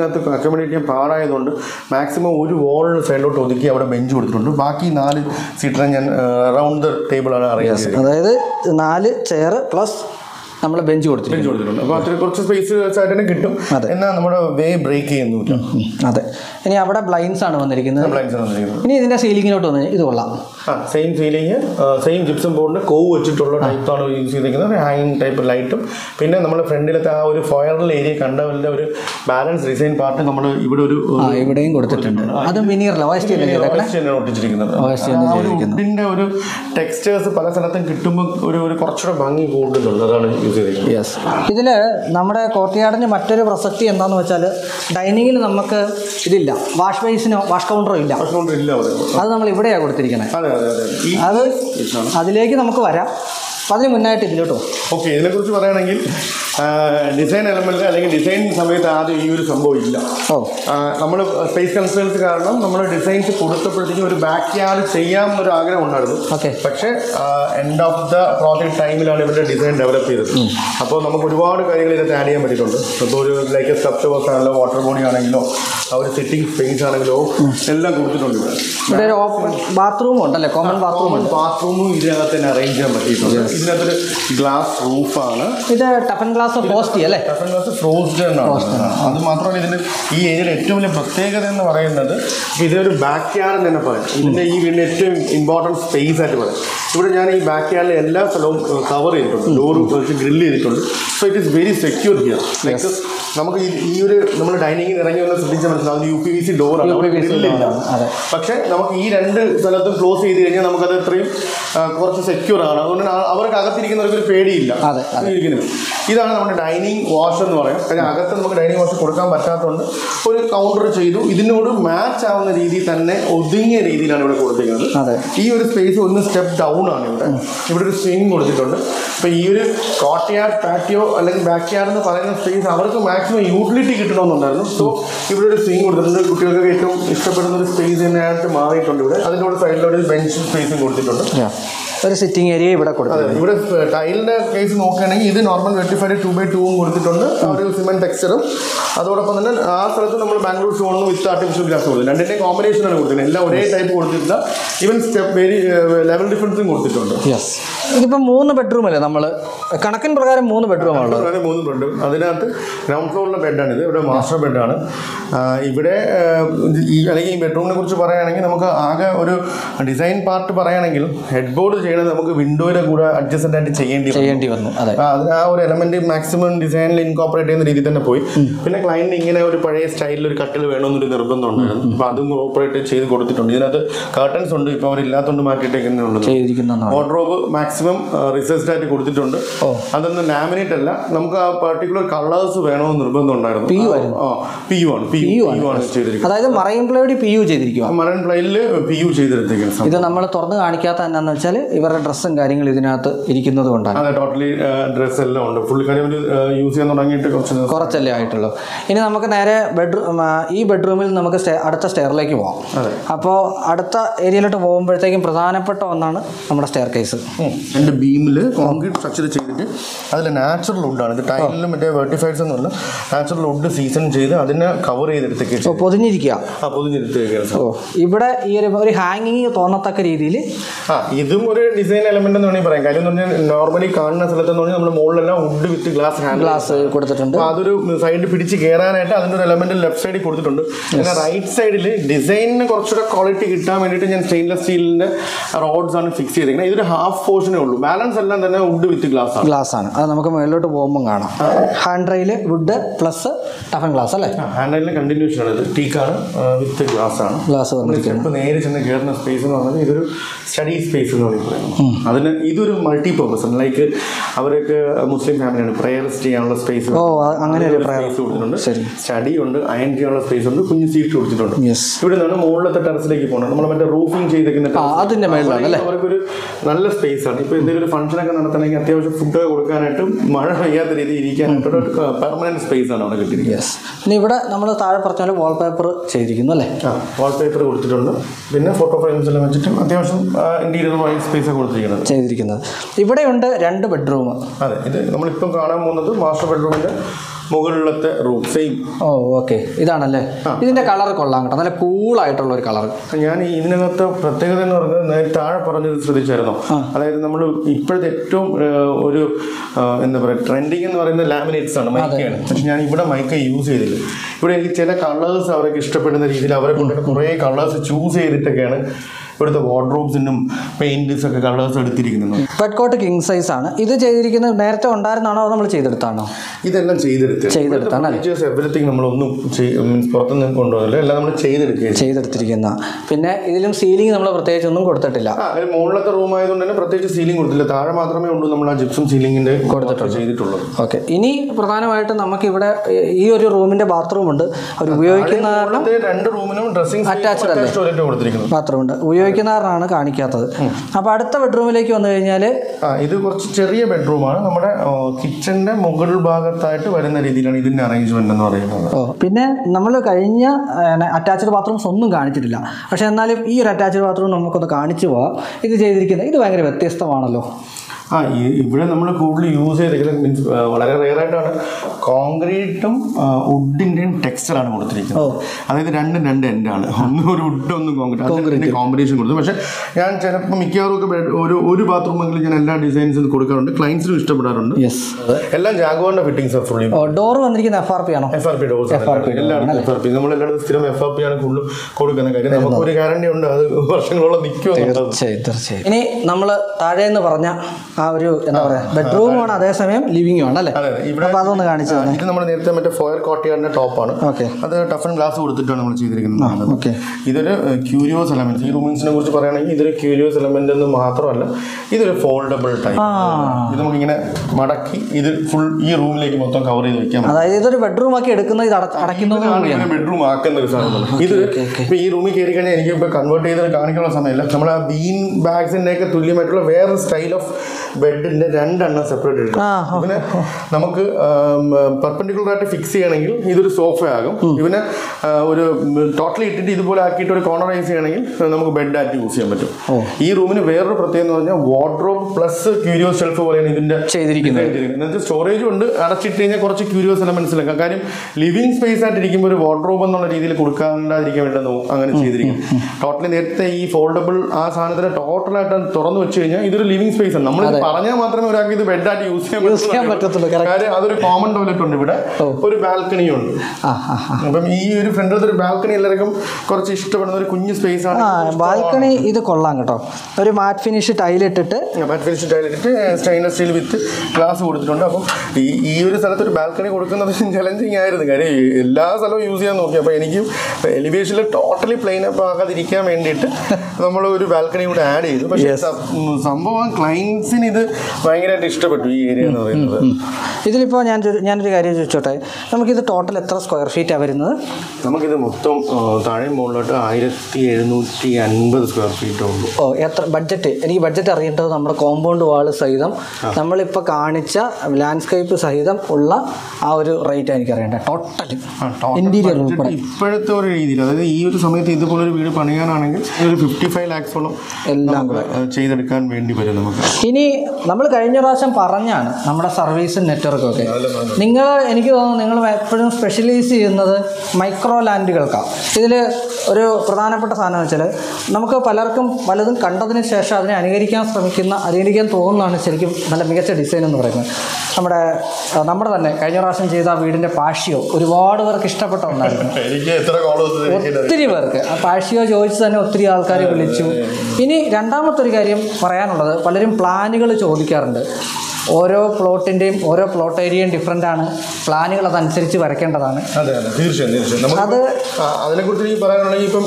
സ്പേസിനകത്ത് അക്കോമഡേറ്റ് ചെയ്യാൻ പാടായതുകൊണ്ട് മാക്സിമം ഒരു വോളിന് സൈഡിലോട്ട് ഒതുക്കി അവിടെ ബെഞ്ച് കൊടുത്തിട്ടുണ്ട് ബാക്കി നാല് സീറ്ററെ ഞാൻ റൗണ്ട് ദ ടേബിളാണ് അറേഞ്ച് ചെയ്തത് അതായത് നാല് ചെയർ പ്ലസ് നമ്മൾ ബെഞ്ച് കൊടുത്തിരിക്കും ബെഞ്ച് കൊടുത്തിട്ടുണ്ട് അപ്പോൾ അത്ര കുറച്ച് സ്പേസ് ആയിട്ട് തന്നെ കിട്ടും അതെ. എന്നാൽ നമ്മുടെ വേ ബ്രേക്ക് ചെയ്യുന്നില്ല ഉം, അതെ ഇനി അവിടെ ബ്ലൈൻസ് ആണ് വന്നിരിക്കുന്നത് ബ്ലൈൻസ് വന്നിരിക്കുന്നത് ഇനി ഇതിൻ്റെ സീലിങ്ങിലോട്ട് വന്നു ഇത് കൊള്ളാം ആ സെയിം സീലിംഗ് സെയിം ജിപ്സം ബോർഡിന് കോവ് വെച്ചിട്ടുള്ള ടൈപ്പാണ് യൂസ് ചെയ്തിരിക്കുന്നത് ഹാങ്ങിങ് ടൈപ്പ് ലൈറ്റും പിന്നെ നമ്മുടെ ഫ്രണ്ടിലത്തെ ആ ഒരു ഫയറൽ ഏരിയ കണ്ടവരുടെ ഒരു ബാലൻസ് ഡിസൈൻ പാർട്ട് നമ്മൾ ഇവിടെ ഒരു ആ ഇവിടെയും കൊടുത്തിട്ടുണ്ട് അതും വിനീറില്ല വയസ്റ്റ് അല്ലേ ചെയ്തേക്കണേ OST തന്നെയാണ് ഒട്ടിച്ചിരിക്കുന്നത് OST തന്നെ ആ ഒരു വുഡിന്റെ ഒരു ടെക്സ്റ്റേഴ്സ് പല സ്ഥലത്തും കിട്ടുമ്പോൾ ഒരു ഒരു കുറച്ചുകൂടെ ഭംഗി കൂടുന്നുണ്ട് അതാണ് യൂസ് ചെയ്തിരിക്കുന്നത് യെസ് ഇതിൽ നമ്മുടെ കോർട്ടിയാടിന് മറ്റൊരു പ്രസക്തി എന്താണെന്ന് വെച്ചാൽ ഡൈനിങ്ങിൽ നമുക്ക് ഇതില്ല വാഷ് ബേസിനോ വാഷ് കൗണ്ടറോ ഇല്ല അതുകൊണ്ട് ഇല്ല അവിടെ അത് നമ്മൾ ഇവിടെയാണ് കൊടുത്തിരിക്കുന്നത് അതെ അതെ അതെ ഈ അത് അതിലേക്ക് നമുക്ക് വരാം അപ്പം അതിന് മുന്നായിട്ട് ഇതിലോട്ടോ ഓക്കെ ഇതിനെക്കുറിച്ച് പറയുകയാണെങ്കിൽ ഡിസൈൻ എലമെന്റ് അല്ലെങ്കിൽ ഡിസൈൻ സമയത്ത് ആദ്യം ഈ ഒരു സംഭവം ഇല്ല ഓ നമ്മൾ സ്പേസ് കൺസേൺസ് കാരണം നമ്മൾ ഡിസൈൻസ് കൊടുത്തപ്പോഴത്തേക്കും ഒരു ബാക്ക് യാർഡ് ചെയ്യാമെന്നൊരു ആഗ്രഹം ഉണ്ടായിരുന്നു ഓക്കെ പക്ഷേ എൻഡ് ഓഫ് ദ പ്രോജക്റ്റ് ടൈമിലാണ് ഇവരുടെ ഡിസൈൻ ഡെവലപ്പ് ചെയ്തത് അപ്പോൾ നമുക്ക് ഒരുപാട് കാര്യങ്ങൾ ഇതിനകത്ത് ആഡ് ചെയ്യാൻ പറ്റിയിട്ടുണ്ട് ഇപ്പോൾ ഒരു ലൈക്ക് സ്റ്റെപ്പ് വർക്സ് ആണെങ്കിലോ വാട്ടർ ബോഡി ആണെങ്കിലോ ആ ഒരു സിറ്റിംഗ് സ്പേസ് ആണെങ്കിലോ എല്ലാം കൊടുത്തിട്ടുണ്ട് ഇവിടെ ഇവിടെ ഒരു ഓപ്പൺ ബാത്റൂമും ഉണ്ടല്ലേ കോമൺ ബാത്റൂം ഉണ്ട് ബാത്റൂമും ഇതിനകത്ത് തന്നെ അറേഞ്ച് ചെയ്യാൻ പറ്റിയിട്ടുണ്ട് ഇതിനകത്തൊരു ഗ്ലാസ് റൂഫാണ് ഇത് ടഫൻ ഗ്ലാസ് പോസ്റ്റ് അല്ലേ ടഫൻ ഗ്ലാസ് ഫ്രോസ്ഡ് എന്നാണ് അത് മാത്രമല്ല ഇതിന് ഈ ഏരിയയുടെ ഏറ്റവും വലിയ പ്രത്യേകത എന്ന് പറയുന്നത് ഇതൊരു ബാക്ക് യാർഡ് തന്നെ പറയാം ഇതിൻ്റെ ഈ വീടിൻ്റെ ഏറ്റവും ഇമ്പോർട്ടൻറ്റ് സ്പേസ് ആയിട്ട് പറയാം ഇവിടെ ഞാൻ ഈ ബാക്ക് യാർഡിലെ എല്ലാ സ്ഥലവും കവർ ചെയ്തിട്ടുണ്ട് ഡോർ വെച്ച് ഗ്രില്ല് ചെയ്തിട്ടുണ്ട് so it is very secure here like നമുക്ക് ഈ ഈ ഒരു നമ്മൾ ഡൈനിങ്ങിൽ ഇറങ്ങി വന്ന് ശ്രദ്ധിച്ചാൽ മനസ്സിലാവും യു പി വി സി ഡോറാണ് അവിടെ UPVC ഗ്രില്ലില്ല door ആണ്, അതെ. പക്ഷേ നമുക്ക് ഈ രണ്ട് സ്ഥലത്തും ക്ലോസ് ചെയ്ത് കഴിഞ്ഞാൽ നമുക്കത് അത്രയും ആ, കുറച്ച് സെക്യൂർ ആണ് അതുകൊണ്ട് ആ- അവർക്ക് അകത്തിരിക്കുന്നവർക്ക് ഒരു പേടിയില്ല അതെ, അതെ. ഇരിക്കുന്നത് ഇതാണ് നമ്മുടെ ഡൈനിങ് വാഷ് എന്ന് പറയാം കാര്യം അകത്ത് നമുക്ക് ഡൈനിങ് വാഷ് കൊടുക്കാൻ പറ്റാത്തതുകൊണ്ട് ഒരു കൗണ്ടർ ചെയ്തു ഇതിനോട് മാച്ച് ആവുന്ന രീതിയിൽ തന്നെ ഒതുങ്ങിയ രീതിയിലാണ് ഇവിടെ കൊടുത്തിരിക്കുന്നത് അതെ. ഈ ഒരു സ്പേസ് ഒന്ന് സ്റ്റെപ്പ് ഡൗൺ ആണ് ഇവിടെ ഇവിടെ ഒരു സ്വിങ് കൊടുത്തിട്ടുണ്ട് അപ്പോൾ ഈ ഒരു കോട്ടയാർഡ് പാറ്റിയോ അല്ലെങ്കിൽ ബാക്ക് യാർഡ് എന്ന് പറയുന്ന സ്പേസ് അവർക്ക് മാക്സിമം യൂട്ടിലിറ്റി കിട്ടണമെന്നുണ്ടായിരുന്നു സോ ഇവിടെ ഒരു സ്വിങ് കൊടുത്തിട്ടുണ്ട് കുട്ടികൾക്ക് ഏറ്റവും ഇഷ്ടപ്പെടുന്ന ഒരു സ്പേസ് തന്നെയായിട്ട് മാറിയിട്ടുണ്ട് ഇവിടെ അതിൻ്റെ കൂടെ സൈഡിലൊരു ബെഞ്ച് സ്പേസും കൊടുത്തിട്ടുണ്ട് ഒരു സിറ്റിംഗ് ഏരിയ ഇവിടെ കൊടുത്തു അതെ ഇവിടെ ടൈലിന്റെ കേസ് നോക്കുകയാണെങ്കിൽ ഇത് നോർമൽ വെട്ടിഫൈഡ് ടു ബൈ ടൂവും കൊടുത്തിട്ടുണ്ട് ആ ഒരു സിമെന്റ് ടെക്സ്ചറും അതോടൊപ്പം തന്നെ ആ സ്ഥലത്ത് നമ്മൾ ബാംഗ്ലൂർ സ്റ്റോണും വിത്ത് ആർട്ടിഫിഷ്യൽ ഗ്ലാസ് കൊടുത്തു രണ്ടിൻ്റെയും കോമ്പിനേഷനാണ് കൊടുത്തിട്ടുണ്ട് എല്ലാം ഒരേ ടൈപ്പ് കൊടുത്തിട്ടില്ല ഈവൻ സ്റ്റെപ്പ് വെരി ലെവൽ ഡിഫറൻസും കൊടുത്തിട്ടുണ്ട് യെസ് ഇതിപ്പോൾ മൂന്ന് ബെഡ്റൂം അല്ലേ നമ്മൾ കണക്കിൻ പ്രകാരം മൂന്ന് ബെഡ്റൂമാണ് ഉള്ളത് വളരെ മൂന്ന് ബെഡ് അതിനകത്ത് ഗ്രൗണ്ട് ഫ്ലോറിലെ ബെഡാണ് ഇത് ഇവിടെ മാസ്റ്റർ ബെഡാണ് ഇവിടെ ആ, ഈ അല്ലെങ്കിൽ ഈ ബെഡ്റൂമിനെ കുറിച്ച് പറയുകയാണെങ്കിൽ നമുക്ക് ആകെ ഒരു ഡിസൈൻ പാർട്ട് പറയുകയാണെങ്കിൽ ഹെഡ് ബോർഡ് ചെയ്യണത് നമുക്ക് വിൻഡോയുടെ കൂടെ അഡ്ജസ്റ്റൻ്റ് ആയിട്ട് ചെയ്യേണ്ടി വരും ചെയ്യേണ്ടി വന്നു അതെ ആ, അതിന് ആ ഒരു എലമെന്റ് മാക്സിമം ഡിസൈനിൽ ഇൻകോപ്പറേറ്റ് ചെയ്യുന്ന രീതിയിൽ തന്നെ പോയി പിന്നെ ക്ലയന്റിന് ഇങ്ങനെ ഒരു പഴയ സ്റ്റൈലിൽ ഒരു കട്ടിൽ വേണമെന്നൊരു നിർബന്ധം ഉണ്ടായിരുന്നു അപ്പൊ അതും ഓപ്പറേറ്റ് ചെയ്ത് കൊടുത്തിട്ടുണ്ട് ഇതിനകത്ത് കർട്ടൻസ് ഉണ്ട് ഇപ്പൊ അവരില്ലാത്തതുകൊണ്ട് മാറ്റിയിട്ടേക്കുന്നുള്ളത് ചെയ്തിരിക്കുന്നതാണ് വാർഡ്രോബ് മാക്സിമം റിസർച്ച്ഡ് ആയിട്ട് കൊടുത്തിട്ടുണ്ട് അതൊന്നും ലാമിനേറ്റ് അല്ല നമുക്ക് ആ പർട്ടിക്കുലർ കളേഴ്സ് വേണമെന്ന് നിർബന്ധം ഉണ്ടായിരുന്നു PU ആ പി യു ആണ് പി യു ആണ് ചെയ്തിരിക്കുന്നത് അതായത് മറൈൻ പ്ലേഡ് പി യു ചെയ്തിരിക്കുക മറൻ പ്ലൈനിൽ പി യു ചെയ്തെടുത്തേക്കുന്നത് ഇത് നമ്മൾ തുറന്ന് കാണിക്കാത്ത എന്നാന്ന് വെച്ചാൽ ഇവരുടെ ഡ്രസ്സും കാര്യങ്ങളും ഇതിനകത്ത് ഇരിക്കുന്നത് കൊണ്ടാണ് അതെ ടോട്ടലി ഡ്രസ് എല്ലാം ഉണ്ട് ഫുൾ കാര്യം യൂസ് ചെയ്യാൻ തുടങ്ങിയിട്ട് കുറച്ച് ദിവസം കുറച്ചല്ലേ ആയിട്ടുള്ളൂ ഇനി നമുക്ക് നേരെ ബെഡ്റൂം ഈ ബെഡ്റൂമിൽ നമുക്ക് സ്റ്റെ അടുത്ത സ്റ്റെയറിലേക്ക് പോവാം അതെ. അപ്പോൾ അടുത്ത ഏരിയയിലോട്ട് പോകുമ്പോഴത്തേക്കും പ്രധാനപ്പെട്ട ഒന്നാണ് നമ്മുടെ സ്റ്റെയർ കേസ് എൻ്റെ ബീമിൽ കോൺക്രീറ്റ് സ്ട്രക്ചർ ചെയ്തിട്ട് അതിൽ നാച്ചുറൽ വുഡാണ് ഇത് ടൈലിലും മറ്റേ വെർട്ടിഫൈഡ്സ് ഒന്നുമല്ല നാച്ചുറൽ വുഡ് സീസൺ ചെയ്ത് അതിനെ കവർ ചെയ്തെടുത്തേക്ക് അപ്പോൾ പൊതിഞ്ഞിരിക്കുക ആ പൊതിഞ്ഞെടുത്തേക്കാണ് ഓ ഇവിടെ ഈ ഒരു ഒരു ഹാങ്ങിങ് തോന്നത്തക്ക രീതിയിൽ ആ ഇതും ഒരു ഡിസൈൻ എലമെന്റ് എന്ന് വേണമെങ്കിൽ പറയാം കാര്യം എന്ന് പറഞ്ഞാൽ നോർമലി കാണുന്ന സ്ഥലത്ത് എന്ന് പറഞ്ഞാൽ നമ്മൾ മുകളിലെല്ലാം wood with glass hand glass കൊടുത്തിട്ടുണ്ട് അപ്പോൾ അതൊരു സൈഡിൽ പിടിച്ച് കയറാനായിട്ട് അതിൻ്റെ ഒരു എലമെന്റ് ലെഫ്റ്റ് സൈഡിൽ കൊടുത്തിട്ടുണ്ട് പിന്നെ റൈറ്റ് സൈഡിൽ ഡിസൈനിന് കുറച്ചുകൂടെ ക്വാളിറ്റി കിട്ടാൻ വേണ്ടിയിട്ട് ഞാൻ സ്റ്റെയിൻലെസ് സ്റ്റീലിൻ്റെ റോഡ്സ് ആണ് ഫിക്സ് ചെയ്തിരിക്കുന്നത് ഇതൊരു ഹാഫ് പോർഷനേ ഉള്ളൂ ബാലൻസ് എല്ലാം തന്നെ വുഡ് വിത്ത് ഗ്ലാസ് ആണ് ഗ്ലാസ് ആണ് അത് നമുക്ക് മുകളിലോട്ട് പോകുമ്പോൾ കാണാം hand rail wood plus toughen glass അല്ലേ ഹാൻഡിലിന് കണ്ടിന്യൂഷൻ ആണ് ഇത് ടീക്കാണ് വിത്ത് ഗ്ലാസ് ആണ് ഗ്ലാസ് വന്നിരിക്കുന്നു സ്റ്റെപ്പ് നേരെ ചെന്ന് കയറുന്ന സ്പേസ് എന്ന് പറയുന്നത് ഇതൊരു സ്റ്റഡി സ്പേസ് എന്ന് വേണമെങ്കിൽ പറയാം അതിന് ഇതൊരു മൾട്ടി പർപ്പസ് ആണ് ലൈക്ക് അവരൊക്കെ മുസ്ലിം ഫാമിലിയാണ് പ്രേയർസ് ചെയ്യാനുള്ള സ്പേസ് ഓ അ- അങ്ങനെ ഒരു prayer. സ്പേസ് കൊടുത്തിട്ടുണ്ട് ശരി. സ്റ്റഡി ഉണ്ട് അയൺ ചെയ്യാനുള്ള സ്പേസ് ഉണ്ട് കുഞ്ഞു സീറ്റ് കൊടുത്തിട്ടുണ്ട് യെസ് ഇവിടെ നിന്നാണ് മുകളിലത്തെ ടെറസിലേക്ക് പോകുന്നത് നമ്മൾ മറ്റേ റൂഫിംഗ് ചെയ്തേക്കുന്ന ആ അതിൻ്റെ മേളിലാണ് അല്ലേ അവർക്കൊരു നല്ല സ്പേസ് ആണ് ഇപ്പോൾ എന്തെങ്കിലും ഒരു ഫംഗ്ഷനൊക്കെ നടത്തണമെങ്കിൽ അത്യാവശ്യം ഫുഡ് കൊടുക്കാനായിട്ടും മഴ പെയ്യാത്ത രീതിയിൽ ഇരിക്കാനായിട്ടും ഒരു പെർമനന്റ് സ്പേസ് ആണ് അവിടെ കിട്ടിയിരിക്കുന്നത് യെസ് പിന്നെ ഇവിടെ നമ്മൾ താഴെ പറഞ്ഞ പോലെ വാൾപേപ്പർ ചെയ്തിരിക്കുന്നു അല്ലേ ആ വാൾപേപ്പർ കൊടുത്തിട്ടുണ്ട് പിന്നെ ഫോട്ടോ ഫ്രെയിംസ് എല്ലാം വെച്ചിട്ടും അത്യാവശ്യം ഇന്റീരിയർ വൈസ് സ്പേസ് കൊടുത്തിരിക്കുന്നത് ചെയ്തിരിക്കുന്നത് ഇവിടെയുണ്ട് രണ്ട് ബെഡ്റൂം അതെ ഇത് നമ്മളിപ്പം കാണാൻ പോകുന്നത് മാസ്റ്റർ ബെഡ്റൂമിൻ്റെ മുകളിലത്തെ റൂം സെയിം ഓ ഓക്കെ ഇതാണല്ലേ ഇതിന്റെ കളർ കൊള്ളാം കേട്ടോ നല്ല കൂളായിട്ടുള്ള ഒരു കളർ ഞാൻ ഈ ഇതിനകത്ത് പ്രത്യേകത എന്ന് പറയുന്നത് നേരെ താഴെ പറഞ്ഞത് ശ്രദ്ധിച്ചായിരുന്നോ അതായത് നമ്മൾ ഇപ്പോഴത്തെ ഏറ്റവും ആ, ഒരു ആ, എന്താ പറയുക ട്രെൻഡിങ് എന്ന് പറയുന്നത് ലാമിനേറ്റ്സ് ആണ് മൈക്കയാണ് പക്ഷെ ഞാൻ ഇവിടെ മൈക്ക യൂസ് ചെയ്തില്ല ഇവിടെ എനിക്ക് ചില കളേഴ്സ് അവർക്ക് ഇഷ്ടപ്പെടുന്ന രീതിയിൽ അവരെ കൊണ്ട് കുറേ കളേഴ്സ് ചൂസ് ചെയ്തിട്ടൊക്കെയാണ് ഇവിടുത്തെ വാർഡ്രോബ്സിനും പെയിന്റ്സ് ഒക്കെ കളേഴ്സ് എടുത്തിരിക്കുന്നത് പെട്കോട്ട് കിങ് സൈസ് ആണ് ഇത് ചെയ്തിരിക്കുന്നത് നേരത്തെ ഉണ്ടായിരുന്നാണോ അതോ നമ്മൾ ചെയ്തെടുത്താണോ ഇതെല്ലാം ചെയ്തെടുത്ത് ചെയ്തെടുത്താണ് എവറിത്തിങ് നമ്മളൊന്നും മീൻസ് പുറത്തുനിന്ന് കൊണ്ടുവന്നില്ല എല്ലാം നമ്മൾ ചെയ്തെടുക്കുകയും ചെയ്തെടുത്തിരിക്കുന്ന പിന്നെ ഇതിലും സീലിംഗ് നമ്മൾ പ്രത്യേകിച്ച് ഒന്നും കൊടുത്തിട്ടില്ല ആ ഒരു മുകളിലത്തെ റൂം ആയതുകൊണ്ട് തന്നെ പ്രത്യേകിച്ച് സീലിംഗ് കൊടുത്തില്ല താഴെ മാത്രമേ ഉള്ളൂ നമ്മൾ ആ ജിപ്സം സീലിംഗിന്റെ കൊടുത്തിട്ടുള്ളൂ ചെയ്തിട്ടുള്ളത് ഓക്കെ ഇനി പ്രധാനമായിട്ടും നമുക്കിവിടെ ഈ ഒരു റൂമിന്റെ ബാത്റൂം ഉണ്ട് അവർ ഉപയോഗിക്കുന്ന കാരണം ഇവിടുത്തെ രണ്ട് റൂമിനും ഡ്രസ്സിംഗ് Attached അല്ലേ? ടോയ്ലറ്റ് കൊടുത്തിരിക്കുന്നത് ബാത്റൂം ഉണ്ട് ഉപയോഗിക്കുന്ന കാരണമാണ് കാണിക്കാത്തത് അപ്പോൾ അടുത്ത ബെഡ്റൂമിലേക്ക് വന്നു കഴിഞ്ഞാൽ ആ ഇത് കുറച്ച് ചെറിയ ബെഡ്റൂമാണ് നമ്മുടെ കിച്ചന്റെ മുകൾ ഭാഗത്തായിട്ട് വരുന്ന രീതിയിലാണ് ഇതിന്റെ അറേഞ്ച്മെന്റ് എന്ന് പറയുന്നത് ഓ പിന്നെ നമ്മൾ കഴിഞ്ഞ അറ്റാച്ച്ഡ് ബാത്റൂംസ് ഒന്നും കാണിച്ചിട്ടില്ല പക്ഷേ എന്നാലും ഈ ഒരു അറ്റാച്ച്ഡ് ബാത്റൂം നമുക്കൊന്ന് കാണിച്ചു പോവാം ഇത് ചെയ്തിരിക്കുന്നത് ഇത് ഭയങ്കര വ്യത്യസ്തമാണല്ലോ ആ ഈ- ഇവിടെ നമ്മൾ കൂടുതൽ യൂസ് ചെയ്തിരിക്കുന്നത് മീൻസ് വളരെ റെയർ ആയിട്ടാണ് കോൺക്രീറ്റും വുഡിന്റെയും ടെക്സ്ചറാണ് കൊടുത്തിരിക്കുന്നത് അതായത് രണ്ടും രണ്ട് എൻഡാണ് ഒന്ന് ഒരു വുഡ് ഒന്ന് കോൺക്രീറ്റ് കോമ്പിനേഷൻ കൊടുത്തു പക്ഷേ ഞാൻ ചിലപ്പോൾ മിക്കവാറും ഒക്കെ bed- ഒരു ഒരു ബാത്റൂമെങ്കിലും ഞാൻ എല്ലാ ഡിസൈൻസും കൊടുക്കാറുണ്ട് ക്ലയൻസിനും ഇഷ്ടപ്പെടാറുണ്ട് യെസ് എല്ലാം ജാഗോറിന്റെ ഫിറ്റിംഗ്സ് ആണ് ഫുള്ളി ഓ ഡോർ വന്നിരിക്കുന്ന എഫ് ആർ പി ആണോ എഫ് ആർ പി ഡോസ് എല്ലായിടത്തും എഫ് ആർ പി നമ്മൾ എല്ലായിടത്തും സ്ഥിരം എഫ് ആർ പി ആണ് കൂടുതൽ കൊടുക്കുന്ന കാര്യം നമുക്ക് ഒരു ഗ്യാരണ്ടി ഉണ്ട് അത് വർഷങ്ങളോളം നിൽക്കുമെന്നുള്ളത് തീർച്ചയായും തീർച്ചയായും ഇനി നമ്മൾ താഴെ എന്ന് പറഞ്ഞ ആ ഒരു എന്താ പറയാ ബെഡ്റൂമാണ് അതേസമയം ലിവിംഗും ആണ് അല്ലേ അതെ അതെ ഇവിടെ അപ്പോൾ അതൊന്ന് കാണിച്ചു തന്നെ ഇത് നമ്മൾ നേരത്തെ മറ്റേ ഫോയർ കോട്ടിയാറിന്റെ ടോപ്പാണ് ഓക്കെ അത് ടഫൻ ഗ്ലാസ് കൊടുത്തിട്ടാണ് നമ്മൾ ചെയ്തിരിക്കുന്നത് ഓക്കെ ഇതൊരു ക്യൂരിയോസ് എലമെന്റ് ഈ റൂമിൻസിനെ കുറിച്ച് പറയുകയാണെങ്കിൽ ഇതൊരു ക്യൂരിയോസ് എലമെന്റ് എന്ന് മാത്രമല്ല ഇതൊരു ഫോൾഡബിൾ ടൈപ്പ് ഇത് നമുക്കിങ്ങനെ മടക്കി ഇത് ഫുൾ ഈ റൂമിലേക്ക് മൊത്തം കവർ ചെയ്ത് വെക്കാൻ പറ്റും അതായത് ഇതൊരു ബെഡ്റൂം ആക്കി എടുക്കുന്നത് ഇത് അട- അടയ്ക്കുന്നത് ഇതാണ് ഇങ്ങനെ ബെഡ്റൂം ആക്കുന്ന ഒരു സാധനം ഇത് ഇപ്പൊ ഈ റൂമിൽ കയറി കഴിഞ്ഞാൽ എനിക്ക് ഇപ്പൊ കൺവേർട്ട് ചെയ്ത് കാണിക്കാനുള്ള സമയമില്ല നമ്മൾ ആ ബീൻ ബാഗ്സിന്റെ ഒക്കെ തുല്യമായിട്ടുള്ള വേറെ സ്റ്റൈൽ ഓഫ് ബെഡിന്റെ രണ്ടെണ്ണം സെപ്പറേറ്റ് എടുക്കും ആ, ഇവന് നമുക്ക് പെർപെൻഡിക്കുലർ ആയിട്ട് ഫിക്സ് ചെയ്യണമെങ്കിൽ ഇതൊരു സോഫ ആകും ഇവന് ആ, ഒരു ടോട്ടലി ഇട്ടിട്ട് ഇതുപോലെ ആക്കിയിട്ട് ഒരു കോർണറൈസ് ചെയ്യണമെങ്കിൽ നമുക്ക് ബെഡ് ആയിട്ട് യൂസ് ചെയ്യാൻ പറ്റും ഈ റൂമിന് വേറൊരു പ്രത്യേകത എന്ന് പറഞ്ഞാൽ വാർഡ്രോബ് പ്ലസ് ക്യൂരിയോസ് ഷെൽഫ് പോലെയാണ് ഇതിന്റെ ചെയ്തിരിക്കുന്നത് എന്നുവെച്ചാൽ സ്റ്റോറേജ് ഉണ്ട് അടച്ചിട്ട് കഴിഞ്ഞാൽ കുറച്ച് ക്യൂരിയോസ് എല്ലാം മനസ്സിലാക്കാം കാര്യം ലിവിങ് സ്പേസ് ആയിട്ട് ഇരിക്കുമ്പോൾ ഒരു വാർഡ്രോബ് എന്നുള്ള രീതിയിൽ കൊടുക്കാണ്ടിരിക്കാൻ വേണ്ടി നോ- അങ്ങനെ ചെയ്തിരിക്കും ടോട്ടലി നേരത്തെ ഈ ഫോൾഡബിൾ ആ സാധനത്തിന് ടോട്ടലായിട്ട് തുറന്നു വെച്ച് കഴിഞ്ഞാൽ ഇതൊരു ലിവിങ് സ്പേസ് ആണ് നമ്മൾ പറഞ്ഞാൽ മാത്രമേ ഒരാൾക്ക് ഇത് ബെഡായിട്ട് യൂസ് ചെയ്യാൻ ചെയ്യാൻ പറ്റത്തുള്ളൂ, correct. കാര്യം അതൊരു കോമൺ ടോയ്ലറ്റ് ഉണ്ട് ഇവിടെ ഒരു ബാൽക്കണിയും ഉണ്ട് ആ ആ ആ. അപ്പം ഈ ഒരു ഫ്രണ്ടിലത്തെ ഒരു ബാൽക്കണി എല്ലാവർക്കും കുറച്ച് ഇഷ്ടപ്പെടുന്ന ഒരു കുഞ്ഞു സ്പേസ് ആണ് ആ ബാൽക്കണി ഇത് കൊള്ളാം കേട്ടോ ഒരു മാറ്റ് ഫിനിഷ് ടൈലിട്ടിട്ട് മാറ്റ് ഫിനിഷ് ടൈലിട്ട് സ്റ്റെയിൻലെസ് സ്റ്റീൽ വിത്ത് ഗ്ലാസ് കൊടുത്തിട്ടുണ്ട് അപ്പം ഈ ഈ ഒരു സ്ഥലത്ത് ഒരു ബാൽക്കണി കൊടുക്കുന്നത് ചലഞ്ചിങ് ആയിരുന്നു കാര്യം ഈ എല്ലാ സ്ഥലവും യൂസ് ചെയ്യാൻ നോക്കി അപ്പോൾ എനിക്ക് എലിവേഷനിൽ ടോട്ടലി പ്ലെയിൻ അപ്പ് ആകാതിരിക്കാൻ വേണ്ടിയിട്ട് നമ്മൾ ഒരു ബാൽക്കണി കൂടെ ആഡ് ചെയ്തു പക്ഷേ സം- സംഭവം ക്ലയൻസിന് ഇത് ഭയങ്കരമായിട്ട് ഇഷ്ടപ്പെട്ടു ഈ ഏരിയ എന്ന് പറയുന്നത് ഇതിലിപ്പോൾ ഞാൻ ചോ- ഞാനൊരു കാര്യം ചോദിച്ചോട്ടെ നമുക്കിത് ടോട്ടൽ എത്ര സ്ക്വയർ ഫീറ്റാണ് വരുന്നത് നമുക്കിത് മൊത്തം ആ, താഴെ മുകളിലോട്ട് ആയിരത്തി എഴുന്നൂറ്റി അൻപത് സ്ക്വയർ ഫീറ്റേ ഉള്ളൂ ഓ എത്ര ബഡ്ജറ്റ് എനിക്ക് ബഡ്ജറ്റ് അറിയേണ്ടത് നമ്മുടെ കോമ്പൗണ്ട് വാള് സഹിതം നമ്മളിപ്പോൾ കാണിച്ച ലാൻഡ്സ്കേപ്പ് സഹിതം ഉള്ള ആ ഒരു റേറ്റ് എനിക്ക് അറിയേണ്ടത് ടോട്ടൽ ഇന്റീരിയർ ഉൾപ്പെടെ ഇപ്പോഴത്തെ ഒരു രീതിയിൽ അതായത് ഈ ഒരു സമയത്ത് ഇതുപോലെ ഒരു വീട് പണിയാനാണെങ്കിൽ ഒരു ഫിഫ്റ്റി ഫൈവ് ലാക്സോളം എല്ലാം കൂടെ ചെയ്തെടുക്കാൻ വേണ്ടി വരും നമുക്ക് ഇനി നമ്മൾ കഴിഞ്ഞ പ്രാവശ്യം പറഞ്ഞാണ് നമ്മുടെ സർവീസും നെറ്റ്വർക്കും ഒക്കെ നിങ്ങൾ എനിക്ക് തോന്നുന്നു നിങ്ങൾ എപ്പോഴും സ്പെഷ്യലൈസ് ചെയ്യുന്നത് മൈക്രോ ലാൻഡുകൾക്കാണ് ഇതിൽ ഒരു പ്രധാനപ്പെട്ട സാധനം എന്ന് വെച്ചാൽ നമുക്ക് പലർക്കും പലതും കണ്ടതിന് ശേഷം അതിനെ അനുകരിക്കാൻ ശ്രമിക്കുന്ന അനുകരിക്കാൻ തോന്നുന്നതാണ് ശരിക്കും നല്ല മികച്ച ഡിസൈൻ എന്ന് പറയുന്നത് നമ്മുടെ ആ, നമ്മുടെ തന്നെ കഴിഞ്ഞ പ്രാവശ്യം ചെയ്ത ആ വീടിൻ്റെ പാഷ്യോ ഒരുപാട് പേർക്ക് ഇഷ്ടപ്പെട്ട ഒന്നായിരുന്നു എനിക്ക് എത്ര കോളേജ് ഒത്തിരി പേർക്ക് ആ പാഴ്സിയോ ചോദിച്ച് തന്നെ ഒത്തിരി ആൾക്കാർ വിളിച്ചു ഇനി രണ്ടാമത്തെ ഒരു കാര്യം പറയാനുള്ളത് പലരും പ്ലാനുകൾ ചോദിക്കാറുണ്ട് ഓരോ പ്ലോട്ടിൻ്റെയും ഓരോ പ്ലോട്ട് ഏരിയയും ഡിഫറെൻ്റ് ആണ് പ്ലാനുകൾ അതനുസരിച്ച് വരയ്ക്കേണ്ടതാണ് അതെ അതെ തീർച്ചയായും തീർച്ചയായും നമുക്ക് അത് അതിനെക്കുറിച്ച് എനിക്ക് പറയാനുണ്ടെങ്കിൽ ഇപ്പം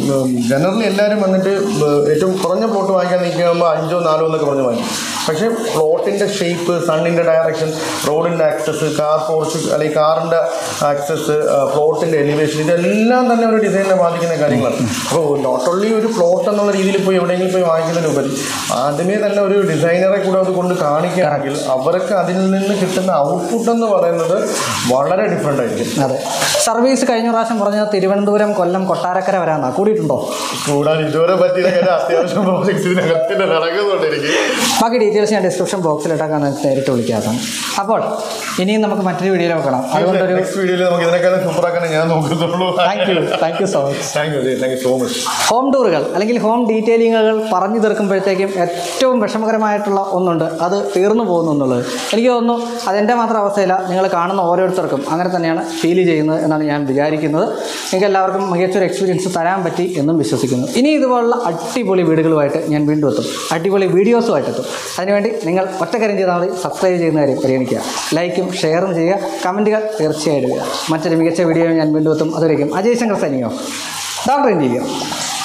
ജനറലി എല്ലാവരും വന്നിട്ട് ഏഹ്, ഏറ്റവും കുറഞ്ഞ പ്ലോട്ട് വാങ്ങിക്കാൻ നിൽക്കുമ്പോൾ അഞ്ചോ നാലോ എന്നൊക്കെ പറഞ്ഞ് വാങ്ങിക്കും പക്ഷേ പ്ലോട്ടിൻ്റെ ഷേപ്പ് സണ്ണിൻ്റെ ഡയറക്ഷൻ റോഡിൻ്റെ ആക്സസ് കാർ പോർച്ച് അല്ലെങ്കിൽ കാറിൻ്റെ ആക്സസ് പ്ലോട്ടിൻ്റെ എലിവേഷൻ ഇതെല്ലാം തന്നെ ഒരു ഡിസൈനിനെ ബാധിക്കുന്ന കാര്യങ്ങളാണ് അപ്പോൾ നോട്ട് ഓൺലി ഒരു പ്ലോട്ട് എന്നുള്ള രീതിയിൽ പോയി എവിടെയെങ്കിലും പോയി വാങ്ങിക്കുന്നതിന് ഉപരി ആദ്യമേ തന്നെ ഒരു ഡിസൈനറെ കൂടെ അത് കൊണ്ട് കാണിക്കുക ആണെങ്കിൽ അവർക്ക് അതിൽ നിന്ന് കിട്ടുന്ന ഔട്ട്പുട്ട് എന്ന് പറയുന്നത് വളരെ ഡിഫറെൻ്റ് ആയിരിക്കും അതെ സർവീസ് കഴിഞ്ഞ പ്രാവശ്യം പറഞ്ഞത് തിരുവനന്തപുരം കൊല്ലം കൊട്ടാരക്കര വരാന്നാ കൂടിയിട്ടുണ്ടോ കൂടാൻ ഇതുവരെ പറ്റിയ കാര്യം അത്യാവശ്യം പ്രോജക്ട്സ് ഇതിനകത്ത് തന്നെ നടക്കുന്നുണ്ടിരിക്കും ബാക്കി ഡീറ്റെയിൽസ് ഞാൻ ഡിസ്ക്രിപ്ഷൻ ബോക്സിൽ ഇട്ടേക്കാൻ നിങ്ങൾക്ക് നേരിട്ട് വിളിക്കാതാണ് അപ്പോൾ ഇനിയും നമുക്ക് മറ്റൊരു വീഡിയോയിൽ നോക്കണം അതുകൊണ്ടൊരു നെക്സ്റ്റ് വീഡിയോയിൽ നമുക്ക് ഇതിനേക്കാളും സൂപ്പർ ആക്കാനേ ഞാൻ നോക്കത്തുള്ളൂ thank you thank you so much thank you thank you so much home ടൂറുകൾ അല്ലെങ്കിൽ ഹോം ഡീറ്റെയിലിങ്ങുകൾ പറഞ്ഞു തീർക്കുമ്പോഴത്തേക്കും ഏറ്റവും വിഷമകരമായിട്ടുള്ള ഒന്നുണ്ട് അത് തീർന്നു പോകുന്നു എന്നുള്ളത് എനിക്ക് തോന്നുന്നു അതെൻ്റെ മാത്രം അവസ്ഥയില്ല നിങ്ങൾ കാണുന്ന ഓരോരുത്തർക്കും അങ്ങനെ തന്നെയാണ് ഫീൽ ചെയ്യുന്നത് എന്നാണ് ഞാൻ വിചാരിക്കുന്നത് നിങ്ങൾക്ക് എല്ലാവർക്കും മികച്ചൊരു എക്സ്പീരിയൻസ് തരാൻ പറ്റി എന്നും വിശ്വസിക്കുന്നു ഇനി ഇതുപോലുള്ള അടിപൊളി വീടുകളുമായിട്ട് ഞാൻ വീണ്ടും എത്തും അടിപൊളി വീഡിയോസുമായിട്ട് എത്തും അതിനുവേണ്ടി നിങ്ങൾ ഒറ്റക്കാര്യം ചെയ്താൽ മതി സബ്സ്ക്രൈബ് ചെയ്യുന്ന കാര്യം പരിഗണിക്കുക ലൈക്കും ഷെയറും ചെയ്യുക കമൻറ്റുകൾ തീർച്ചയായിട്ടും ഇടുക മറ്റൊരു മികച്ച വീഡിയോ ഞാൻ വീണ്ടും എത്തും അതുവരേക്കും അജയ് ശങ്കർ സൈനിങ്ങോ ഡോക്ടർ ഇന്ത്യയോ